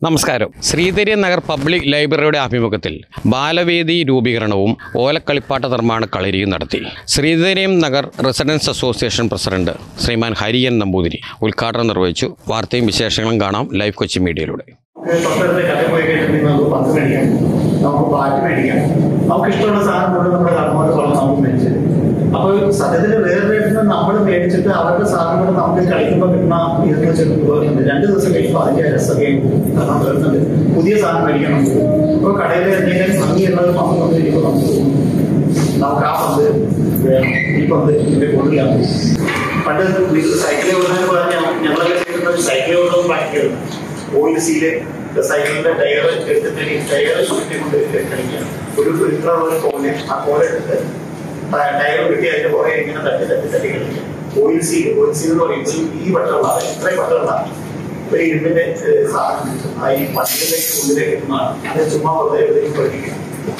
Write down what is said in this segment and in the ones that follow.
നമസ്കാരം ശ്രീധരി നഗർ പബ്ലിക് ലൈബ്രറിയുടെ ആഭിമുഖ്യത്തിൽ ബാലവേദി രൂപീകരണവും ഓലക്കളിപ്പാട്ട നിർമ്മാണ കളരിയും നടത്തി Sreedhariyam Nagar residence association president Sriman Hariyan Namboothiri ഉദ്ഘാടനം നിർവഹിച്ചു വാർത്തയും വിശേഷങ്ങളും കാണാം ലൈവ് കൊച്ചി മീഡിയയിലൂടെ തൊട്ടടുത്ത് കടയിൽ പോയി കഴിഞ്ഞിട്ടുണ്ടെങ്കിൽ നമുക്ക് പത്ത് മേടിക്കാം നമുക്ക് പാറ്റ് മേടിക്കാം നമുക്ക് ഇഷ്ടമുള്ള സാധനം കൊണ്ട് നമ്മുടെ കടമോട്ട് പണം നമുക്ക് മേടിച്ചു അപ്പോൾ സത്യത്തിൽ വേറെ വീട്ടിൽ നമ്മൾ മേടിച്ചിട്ട് അവരുടെ സാധനം കൊണ്ട് നമുക്ക് കളിക്കുമ്പോൾ കിട്ടുന്ന ഇതെന്ന് വെച്ചിട്ട് പോകുന്നുണ്ട് രണ്ട് ദിവസം കഴിയുമ്പോൾ അതിന്റെ രസമൊക്കെ കാരണം വരുന്നുണ്ട് പുതിയ സാധനം മേടിക്കണം ഇപ്പോൾ കടയിൽ എന്തെങ്കിലും ഭംഗിയുള്ളത് പമ്പ് കൊണ്ടിരിക്കുമ്പോൾ നമുക്ക് തോന്നും നമുക്ക് ആ പന്ത് വേണം ഈ പന്ത് ഇതിന്റെ കൂടുതലാണ് പണ്ട് സൈക്കിളിൽ ഓടുന്നതിന് പറഞ്ഞാൽ ഞങ്ങളൊക്കെ ചെയ്യുന്നത് സൈക്കിളിൽ ഓടുന്നത് പ്രാക്ടിക്കലാണ് ഓയിൽ സീല് സൈക്കിളിന്റെ ടയർ എടുത്തിട്ട് ടയർ ചുരുട്ടിക്കൊണ്ട് കളിക്കുക ഒരു ഇത്ര ഒരു കോല് ആ കോല എടുത്ത് ടയർ കിട്ടി അതിന്റെ പുറകെ ഇങ്ങനെ തട്ടി തട്ടി തട്ടി കളിക്കുക ഓയിൽ സീൽ ഓയിൽ സീൽ എന്ന് പറയുമ്പോൾ ഈ വട്ടമുള്ള ഇത്രയും വട്ടമുള്ള ഒരു ഇരുമ്പിന്റെ ഏഹ്, സാധനം കിട്ടും. ആ ഈ പട്ടികയിലേക്ക് ഉള്ളിലേക്ക് ഇടുന്നതാണ് അത് ചുമ്മാ വെറുതെ എവിടെയും പഠിക്കുക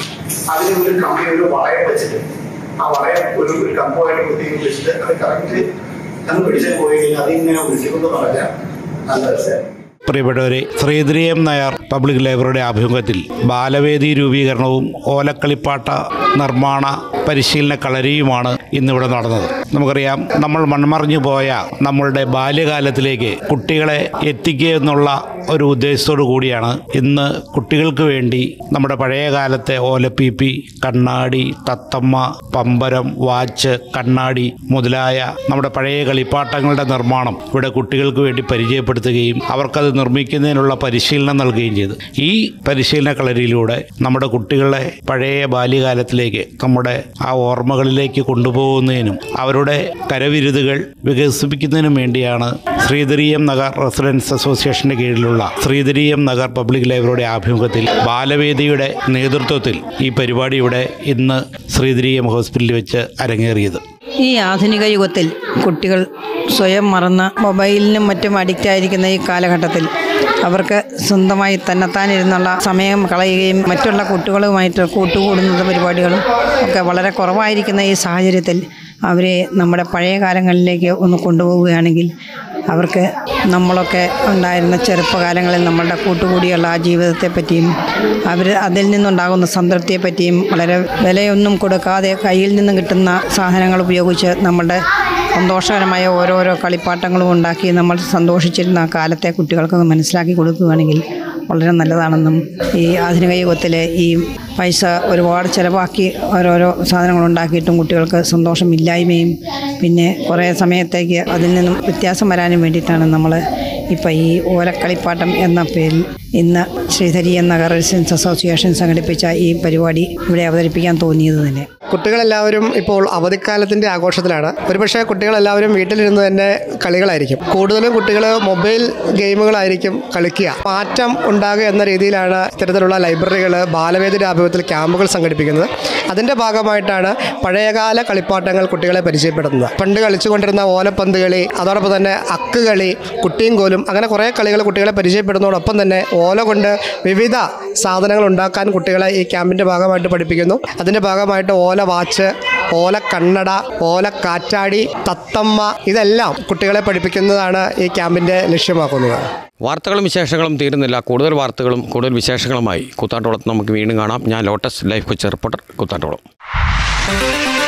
അതിന് ഒരു കമ്പി ഒരു വളയം വെച്ചിട്ട് ആ വളയം ഒരു ഒരു കമ്പുമായിട്ട് വൃത്തിയിൽ വെച്ചിട്ട് അത് കറക്റ്റ് അങ്ങ് പിടിച്ചു പോയി കഴിഞ്ഞാൽ അതിങ്ങനെ ഉരുട്ടിക്കൊണ്ട് നടക്കാം നല്ല രസമാണ് പ്രിയപ്പെട്ടവരെ ശ്രീധരിയം നായർ പബ്ലിക് ലൈബ്രറിയുടെ ആഭിമുഖ്യത്തിൽ ബാലവേദി രൂപീകരണവും ഓലക്കളിപ്പാട്ട നിർമ്മാണ പരിശീലന കളരിയുമാണ് ഇന്നിവിടെ നടന്നത് നമുക്കറിയാം നമ്മൾ മൺമറിഞ്ഞു പോയ നമ്മളുടെ ബാല്യകാലത്തിലേക്ക് കുട്ടികളെ എത്തിക്കുക എന്നുള്ള ഒരു ഉദ്ദേശത്തോടു കൂടിയാണ് ഇന്ന് കുട്ടികൾക്ക് വേണ്ടി നമ്മുടെ പഴയ കാലത്തെ ഓലപ്പീപ്പി കണ്ണാടി തത്തമ്മ പമ്പരം വാച്ച് കണ്ണാടി മുതലായ നമ്മുടെ പഴയ കളിപ്പാട്ടങ്ങളുടെ നിർമ്മാണം ഇവിടെ കുട്ടികൾക്ക് വേണ്ടി പരിചയപ്പെടുത്തുകയും അവർക്കത് നിർമ്മിക്കുന്നതിനുള്ള പരിശീലനം നൽകുകയും ചെയ്തു ഈ പരിശീലന കളരിയിലൂടെ നമ്മുടെ കുട്ടികളെ പഴയ ബാല്യകാലത്തിലേക്ക് നമ്മുടെ ആ ഓർമ്മകളിലേക്ക് കൊണ്ടുപോകുന്നതിനും അവരുടെ കരവിരുതുകൾ വികസിപ്പിക്കുന്നതിനും വേണ്ടിയാണ് ശ്രീധരീയം നഗർ റെസിഡൻസ് അസോസിയേഷന്റെ കീഴിലുള്ള ശ്രീധരീയം നഗർ പബ്ലിക് ലൈബ്രറിയുടെ ആഭിമുഖ്യത്തിൽ ബാലവേദിയുടെ നേതൃത്വത്തിൽ ഈ പരിപാടി ഇവിടെ ഇന്ന് ശ്രീധരീയം ഹോസ്പിറ്റലിൽ വെച്ച് അരങ്ങേറിയത് ഈ ആധുനിക യുഗത്തിൽ കുട്ടികൾ സ്വയം മറന്ന് മൊബൈലിനും മറ്റും അഡിക്റ്റ് ആയിരിക്കുന്ന ഈ കാലഘട്ടത്തിൽ അവർക്ക് സ്വന്തമായി തന്നെത്താനിരുന്നുള്ള സമയം കളയുകയും മറ്റുള്ള കുട്ടികളുമായിട്ട് കൂട്ടുകൂടുന്ന പരിപാടികളും ഒക്കെ വളരെ കുറവായിരിക്കുന്ന ഈ സാഹചര്യത്തിൽ അവരെ നമ്മുടെ പഴയ കാലങ്ങളിലേക്ക് ഒന്ന് കൊണ്ടുപോവുകയാണെങ്കിൽ അവർക്ക് നമ്മളൊക്കെ ഉണ്ടായിരുന്ന ചെറുപ്പകാലങ്ങളിൽ നമ്മളുടെ കൂട്ടുകൂടിയുള്ള ആ ജീവിതത്തെ പറ്റിയും അവർ അതിൽ നിന്നുണ്ടാകുന്ന സംതൃപ്തിയെ പറ്റിയും വളരെ വിലയൊന്നും കൊടുക്കാതെ കയ്യിൽ നിന്ന് കിട്ടുന്ന സാധനങ്ങൾ ഉപയോഗിച്ച് നമ്മളുടെ സന്തോഷകരമായ ഓരോരോ കളിപ്പാട്ടങ്ങളും ഉണ്ടാക്കി നമ്മൾ സന്തോഷിച്ചിരുന്ന ആ കാലത്തെ കുട്ടികൾക്ക് മനസ്സിലാക്കി കൊടുക്കുകയാണെങ്കിൽ വളരെ നല്ലതാണെന്നും ഈ ആധുനിക യുഗത്തിലെ ഈ പൈസ ഒരുപാട് ചിലവാക്കി ഓരോരോ സാധനങ്ങൾ ഉണ്ടാക്കിയിട്ടും കുട്ടികൾക്ക് സന്തോഷമില്ലായ്മയും പിന്നെ കുറേ സമയത്തേക്ക് അതിൽ നിന്നും വ്യത്യാസം വരാനും വേണ്ടിയിട്ടാണ് നമ്മൾ ഇപ്പം ഈ ഓലക്കളിപ്പാട്ടം എന്ന പേരിൽ ഇന്ന് ശ്രീധരി എന്ന റെസിഡൻസ് അസോസിയേഷൻ സംഘടിപ്പിച്ച ഈ പരിപാടി ഇവിടെ അവതരിപ്പിക്കാൻ തോന്നിയത് തന്നെ കുട്ടികളെല്ലാവരും ഇപ്പോൾ അവധിക്കാലത്തിൻ്റെ ആഘോഷത്തിലാണ് ഒരുപക്ഷെ കുട്ടികളെല്ലാവരും വീട്ടിലിരുന്ന് തന്നെ കളികളായിരിക്കും കൂടുതലും കുട്ടികൾ മൊബൈൽ ഗെയിമുകളായിരിക്കും കളിക്കുക മാറ്റം ഉണ്ടാകുക എന്ന രീതിയിലാണ് ഇത്തരത്തിലുള്ള ലൈബ്രറികൾ ബാലവേദിയുടെ ആഭിമുഖ്യത്തിൽ ക്യാമ്പുകൾ സംഘടിപ്പിക്കുന്നത് അതിൻ്റെ ഭാഗമായിട്ടാണ് പഴയകാല കളിപ്പാട്ടങ്ങൾ കുട്ടികളെ പരിചയപ്പെടുത്തുന്നത് പണ്ട് കളിച്ചുകൊണ്ടിരുന്ന ഓലപ്പന്ത് കളി അതോടൊപ്പം തന്നെ അക്ക് കളി കുട്ടിയും കോലും അങ്ങനെ കുറേ കളികൾ കുട്ടികളെ പരിചയപ്പെടുന്നതോടൊപ്പം തന്നെ ഓല കൊണ്ട് വിവിധ സാധനങ്ങൾ ഉണ്ടാക്കാൻ കുട്ടികളെ ഈ ക്യാമ്പിൻ്റെ ഭാഗമായിട്ട് പഠിപ്പിക്കുന്നു അതിൻ്റെ ഭാഗമായിട്ട് ഓല വാച്ച് ഓല കണ്ണട ഓല കാറ്റാടി തത്തമ്മ ഇതെല്ലാം കുട്ടികളെ പഠിപ്പിക്കുന്നതാണ് ഈ ക്യാമ്പിൻ്റെ ലക്ഷ്യമാക്കുന്നത് വാർത്തകളും വിശേഷങ്ങളും തീരുന്നില്ല കൂടുതൽ വാർത്തകളും കൂടുതൽ വിശേഷങ്ങളുമായി കൂത്താട്ടോളത്ത് നമുക്ക് വീണ്ടും കാണാം ഞാൻ ലോട്ടസ് ലൈഫ് കൊച്ചി റിപ്പോർട്ടർ കൂത്താട്ടോളം